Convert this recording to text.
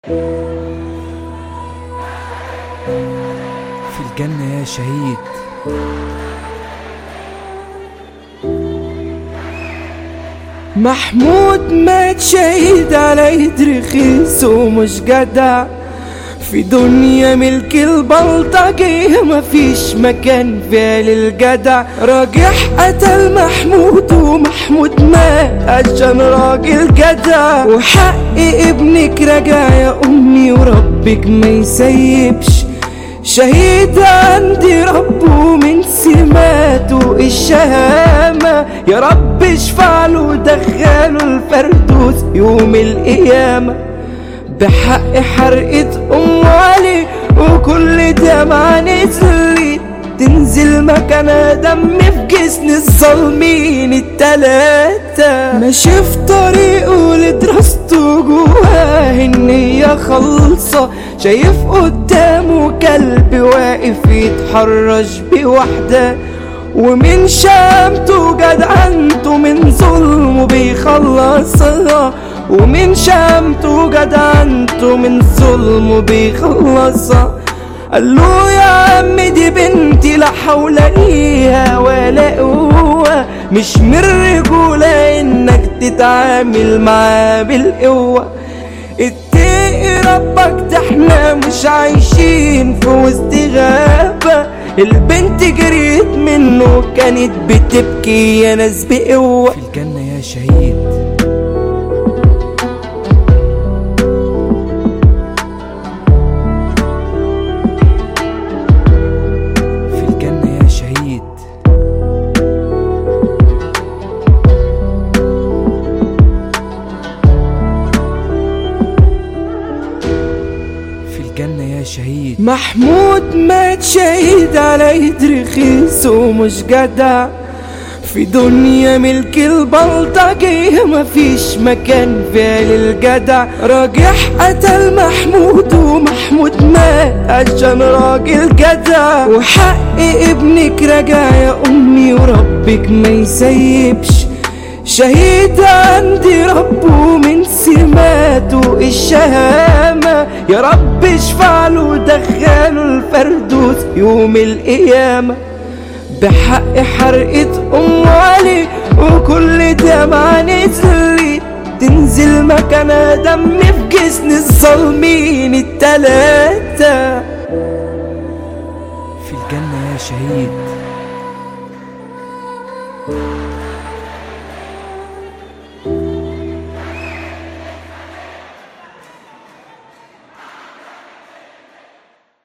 في الجنة يا شهيد محمود مات شهيد على ايد رخيص ومش جدع في دنيا ملك البلطجية مفيش مكان فيها للجدع راجح قتل محمود ومحمود مات عشان راجل جدع وحق ابنك رجع يا امي وربك ما يسيبش شهيد عندي ربه من سماته الشهامة يا رب اشفع له ودخله الفردوس يوم القيامة بحق حرقة أم علي وكل دمعة نزلت تنزل مكانها دم في جسم الظالمين التلاتة ماشي في طريقه لدراسته جواه النية خالصة شايف قدامه كلب واقف يتحرش بوحدة ومن شامته جدعنته من ظلمه بيخلصها ومن شامته جدعنته من ظلمه بيخلصها قال له يا عم دي بنتي لا حول ليها ولا قوة مش من رجولة انك تتعامل معاه بالقوة اتقي ربك ده احنا مش عايشين في وسط غابة البنت جريت منه كانت بتبكي يا ناس بقوة في الجنة يا شهيد في الجنة يا شهيد في الجنة يا شهيد محمود مات شهيد على ايد رخيص ومش جدع في دنيا ملك البلطجية مفيش مكان فيها للجدع راجح قتل محمود ومحمود مات عشان راجل جدع وحق ابنك رجع يا امي وربك ما يسيبش شهيد عندي ربه من سماته الشهامة يا رب اشفع له ودخله الفردوس يوم القيامة بحق حرقة أم علي وكل دمعة نزلت تنزل مكانها دم في جسم الظالمين التلاتة في الجنة يا شهيد